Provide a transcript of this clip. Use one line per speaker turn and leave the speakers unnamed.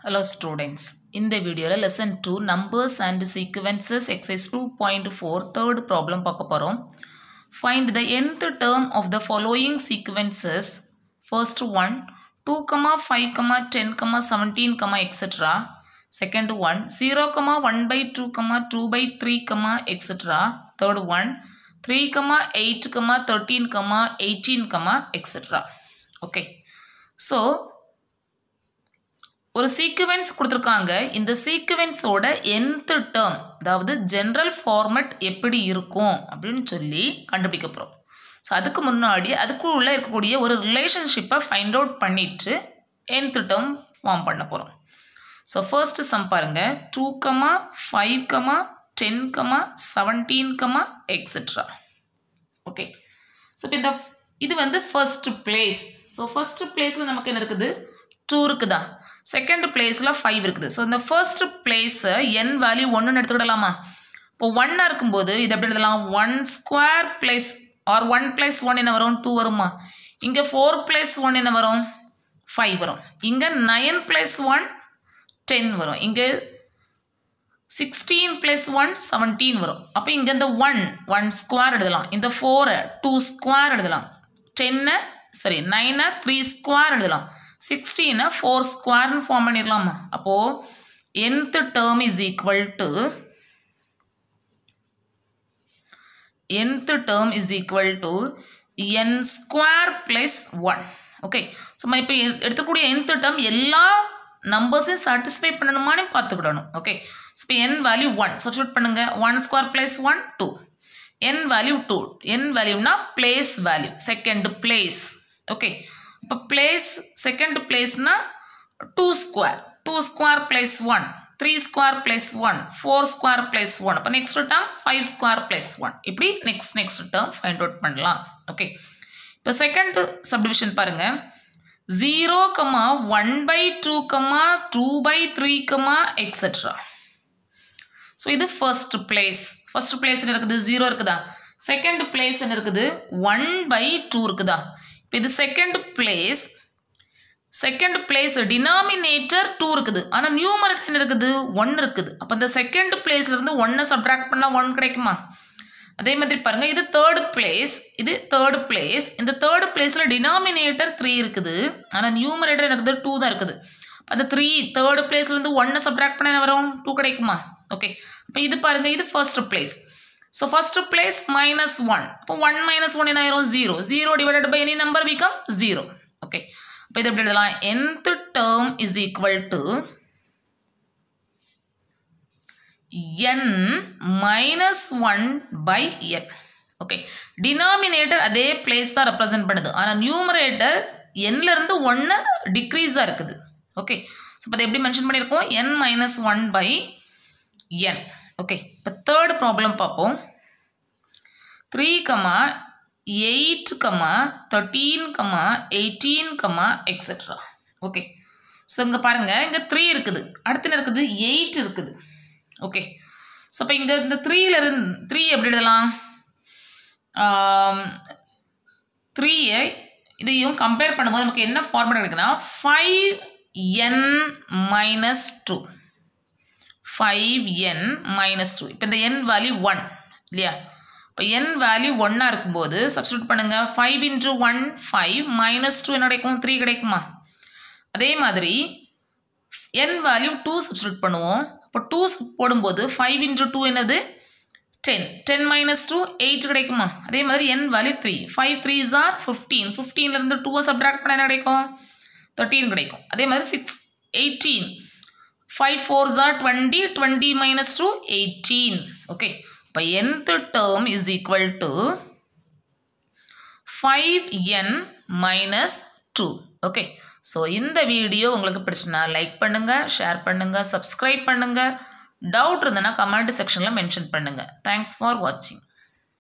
Hello students. இந்த வீடியோவில் lesson two numbers and sequences exercise two point four third problem பார்க்க போகிறோம் find the nth term of the following sequences first one two comma five comma ten comma seventeen comma etcetera second one zero comma one by two comma two by three comma etcetera third one three comma eight comma thirteen comma eighteen comma etcetera okay so ஒரு sequence கொடுத்துருக்காங்க இந்த சீக்குவென்ஸோட nth term அதாவது general format எப்படி இருக்கும் அப்படின்னு சொல்லி கண்டுபிடிக்க போகிறோம் ஸோ அதுக்கு முன்னாடி அதுக்குள்ளே இருக்கக்கூடிய ஒரு ரிலேஷன்ஷிப்பை ஃபைண்ட் அவுட் பண்ணிட்டு nth டேர்ம் ஃபார்ம் பண்ண போகிறோம் ஸோ ஃபர்ஸ்ட் சம் பாருங்க two comma five comma ten comma seventeen comma etcetera okay so இப்போ இந்த இது வந்து ஃபர்ஸ்ட் பிளேஸ் ஸோ ஃபர்ஸ்ட் பிளேஸில் நமக்கு என்ன இருக்குது டூ இருக்குதா செகண்ட் பிளேஸில் ஃபைவ் இருக்குது ஸோ இந்த ஃபர்ஸ்ட் பிளேஸை என் வேல்யூ ஒன்றுன்னு எடுத்துக்கிடலாமா இப்போ ஒன்னாக இருக்கும்போது இது எப்படி எழுதலாம் one square place or one plus one என்ன வரும் டூ வருமா இங்கே ஃபோர் ப்ளஸ் ஒன் என்ன வரும் ஃபைவ் வரும் இங்கே நைன் ப்ளஸ் ஒன் டென் வரும் இங்கே சிக்ஸ்டீன் ப்ளஸ் ஒன் செவன்டீன் வரும் அப்போ இங்கே இந்த ஒன் ஒன் ஸ்கொயர் எழுதலாம் இந்த ஃபோரை டூ ஸ்கொயர் எழுதலாம் டென்னை சரி நைனை த்ரீ ஸ்கொயர் எழுதலாம் சிக்ஸ்டீனை ஃபோர் ஸ்கொயர்னு ஃபார்ம் பண்ணிடலாமா அப்போது nth term is equal to nth term is equal to n square plus one okay so நம்ம இப்போ எடுத்துக்கூடிய nth டேர்ம் எல்லா நம்பர்ஸையும் சாட்டிஸ்ஃபை பண்ணணுமான்னு பார்த்துக்கிடணும் ஓகே ஸோ இப்போ என் வேல்யூ ஒன் சப்ஸ்டியூட் பண்ணுங்கள் one square plus one two n value two n வேல்யூனா place value second place okay இப்போ பிளேஸ் செகண்ட் பிளேஸ்னா two square two square plus one three square plus one four square plus one அப்போ next term five square plus one இப்படி next next term find out பண்ணலாம் okay இப்போ second subdivision பாருங்கள் zero comma one by two comma two by three comma etcetera so இது first place first place என்ன இருக்குது zero இருக்குதா second place என்ன இருக்குது ஒன் பை டூ இருக்குதா இப்போ இது second place second place denominator two இருக்குது ஆனால் நியூமரேட்டர் என்ன இருக்குது ஒன் இருக்குது அப்போ இந்த செகண்ட் பிளேஸ்லேருந்து ஒன்னை சப்ட்ராக்ட் பண்ணால் ஒன் கிடைக்குமா அதே மாதிரி பாருங்கள் இது தேர்ட் பிளேஸ் இது தேர்ட் பிளேஸ் இந்த தேர்ட் பிளேஸில் டினாமினேட்டர் த்ரீ இருக்குது ஆனால் நியூமரேட்டர் இருக்குது டூ தான் இருக்குது அந்த த்ரீ தேர்ட் பிளேஸ்லேருந்து ஒன்னை சப்ட்ராக்ட் பண்ண வரும் டூ கிடைக்குமா ஓகே அப்போ இது பாருங்கள் இது first place so first place minus one இப்போ ஒன் மைனஸ் ஒன் என்ன ஆயிரும் zero zero divided by any number become zero okay இப்போ இது எப்படி எழுதலாம் nth term is equal to n minus one by n okay denominator அதே place தான் represent பண்ணுது ஆனால் நியூமரேட்டர் என்லேருந்து ஒன்று டிக்ரீஸாக இருக்குது ஓகே ஸோ இப்போ எப்படி மென்ஷன் பண்ணியிருக்கோம் n minus one by n okay இப்போ தேர்ட் ப்ராப்ளம் பார்ப்போம் three comma eight comma thirteen comma eighteen comma etcetera okay so இங்கே பாருங்கள் இங்கே த்ரீ இருக்குது அடுத்து என்ன இருக்குது எயிட் இருக்குது ஓகே ஸோ இப்போ இங்கே இந்த த்ரீலேருந்து த்ரீ எப்படி எழுதலாம் த்ரீயை இதையும் கம்பேர் பண்ணும்போது நமக்கு என்ன ஃபார்மேட் கிடைக்குன்னா five n minus two five n minus two இப்போ இந்த என் வேல்யூ ஒன் இல்லையா இப்போ என் வேல்யூ ஒன்னாக இருக்கும்போது சப்ஸ்டியூட் பண்ணுங்கள் five into one five minus two என்ன கிடைக்கும் த்ரீ கிடைக்குமா அதே மாதிரி என் வேல்யூ டூ சப்ஸ்டியூட் பண்ணுவோம் இப்போ டூ போடும்போது ஃபைவ் இன்ட்டு டூ என்னது ten ten minus two eight கிடைக்குமா அதே மாதிரி n value three five three or fifteen ஃபிஃப்டீன்லேருந்து டூவை சப்ட்ராக்ட் பண்ண என்ன கிடைக்கும் தேர்ட்டீன் கிடைக்கும் அதே மாதிரி six eighteen five fours or twenty twenty minus two eighteen okay இப்போ nth term is equal to five n minus two okay so இந்த வீடியோ உங்களுக்கு பிடிச்சுன்னா லைக் பண்ணுங்கள் ஷேர் பண்ணுங்கள் சப்ஸ்கிரைப் பண்ணுங்கள் டவுட் இருந்ததுன்னா கமெண்ட் செக்ஷனில் மென்ஷன் பண்ணுங்கள் தேங்க்ஸ் ஃபார் வாட்சிங்